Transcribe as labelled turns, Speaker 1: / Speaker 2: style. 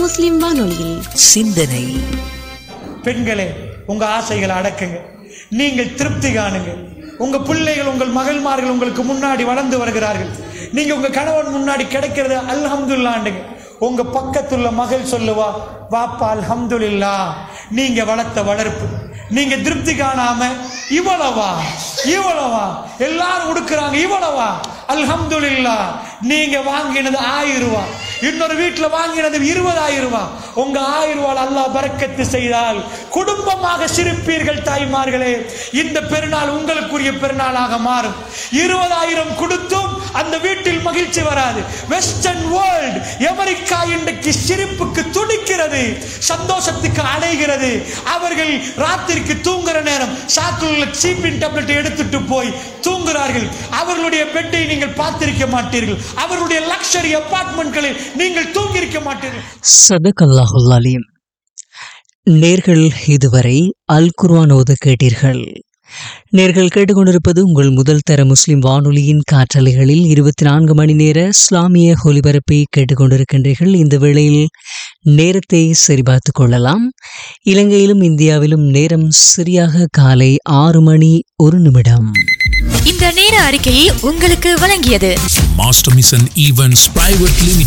Speaker 1: முஸ்லிம் வானொலியில்
Speaker 2: சிந்தனை
Speaker 3: பெண்களே உங்க ஆசைகளை அடக்குங்க நீங்கள் திருப்தி காணுங்க உங்க பிள்ளைகள் உங்கள் மகள்மார்கள் உங்களுக்கு முன்னாடி வளர்ந்து வருகிறார்கள் நீங்க உங்க கணவன் முன்னாடி கிடைக்கிறது அல்ஹம்துல்லாண்டுங்க உங்க பக்கத்துள்ள மகள் சொல்லுவா வாப்பா அல்ஹம்துலில்லா நீங்க வளர்த்த வளர்ப்பு நீங்க திருப்தி காணாம இவ்வளவா இவ்வளவா எல்லாரும் உடுக்குறாங்க இவ்வளவா அல்ஹம்துலில்லா நீங்க வாங்கினது ஆயிரம் ரூபாய் இன்னொரு வீட்டுல வாங்கினது இருபதாயிரம் ரூபாய் உங்க ஆயிரம் ரூபாய் அல்லாஹ் பறக்கத்து செய்தால் குடும்பமாக சிரிப்பீர்கள் தாய்மார்களே இந்த பெருநாள் உங்களுக்குரிய பெருநாளாக மாறும் இருபதாயிரம் கொடுத்தும் அந்த வீட்டில் மகிழ்ச்சி வராது வெஸ்டர்ன் வேர்ல்ட் அமெரிக்கா இன்றைக்கு சிரிப்புக்கு துடிக்கிறது சந்தோஷத்துக்கு அடைகிறது அவர்கள் ராத்திரிக்கு தூங்குற நேரம் சாக்குள்ள சீப்பின் டேப்லெட் எடுத்துட்டு போய் தூங்குகிறார்கள் அவர்களுடைய பெட்டை நீங்கள் பார்த்திருக்க மாட்டீர்கள் அவர்களுடைய லக்ஸரி அபார்ட்மெண்ட்களில் நீங்கள் தூங்கியிருக்க மாட்டீர்கள்
Speaker 2: சதகல்லாஹுல் அலீம் நேர்கள் இதுவரை அல் குர்ஆன் ஓத கேட்டீர்கள் நேர்கள் கேட்டுக்கொண்டிருப்பது உங்கள் முதல் தர முஸ்லிம் வானொலியின் காற்றலைகளில் இருபத்தி நான்கு மணி நேர இஸ்லாமிய ஒலிபரப்பை கேட்டுக்கொண்டிருக்கின்றீர்கள் இந்த வேளையில் நேரத்தை சரிபார்த்து கொள்ளலாம் இலங்கையிலும் இந்தியாவிலும் நேரம் சரியாக காலை ஆறு மணி ஒரு நிமிடம்
Speaker 4: இந்த நேர அறிக்கையை உங்களுக்கு வழங்கியது
Speaker 5: Master Mission Events Private Limited.